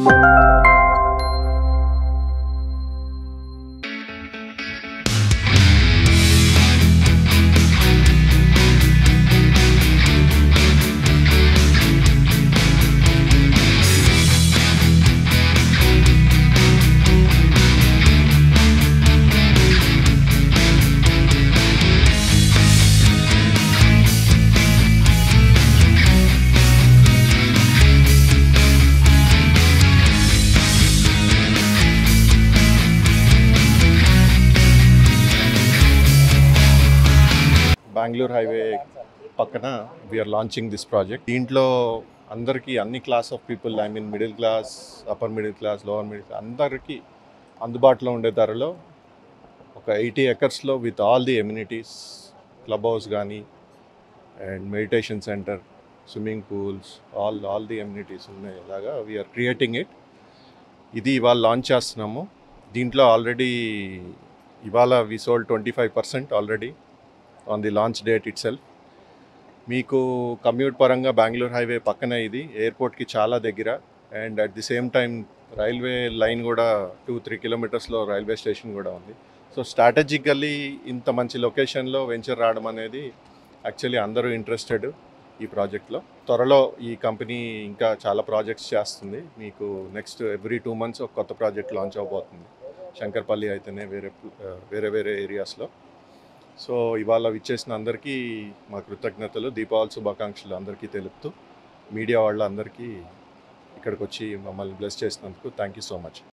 Bengaluru highway పక్కన we are launching this project దీంట్లో అందరికీ అన్ని class of people I mean middle class upper middle class lower middle class అందరికీ అందుబాటులో ఉండే ధరలో ఒక ఎయిటీ ఎకర్స్లో with all the amenities club house కానీ and meditation centre swimming pools all all the amenities ఉండేలాగా వీఆర్ క్రియేటింగ్ ఇట్ ఇది ఇవాళ లాంచ్ చేస్తున్నాము దీంట్లో ఆల్రెడీ ఇవాళ we sold twenty five percent already on the launch date itself మీకు commute పరంగా Bengaluru highway పక్కనే ఇది ఎయిర్పోర్ట్కి చాలా దగ్గర and at the same time railway line కూడా టూ త్రీ కిలోమీటర్స్లో రైల్వే స్టేషన్ కూడా ఉంది సో స్ట్రాటజికల్లీ ఇంత మంచి లొకేషన్లో వెంచర్ రావడం అనేది యాక్చువల్లీ అందరూ ఇంట్రెస్టెడ్ ఈ ప్రాజెక్ట్లో త్వరలో ఈ కంపెనీ ఇంకా చాలా ప్రాజెక్ట్స్ చేస్తుంది మీకు నెక్స్ట్ ఎవ్రీ టూ మంత్స్ ఒక కొత్త ప్రాజెక్ట్ లాంచ్ అవబోతుంది శంకర్పల్లి అయితేనే వేరే వేరే వేరే ఏరియాస్లో సో ఇవాళ విచ్చేసిన అందరికీ మా కృతజ్ఞతలు దీపావళి శుభాకాంక్షలు అందరికీ తెలుపుతూ మీడియా వాళ్ళందరికీ ఇక్కడికి వచ్చి మమ్మల్ని బ్లెస్ చేసినందుకు థ్యాంక్ యూ సో మచ్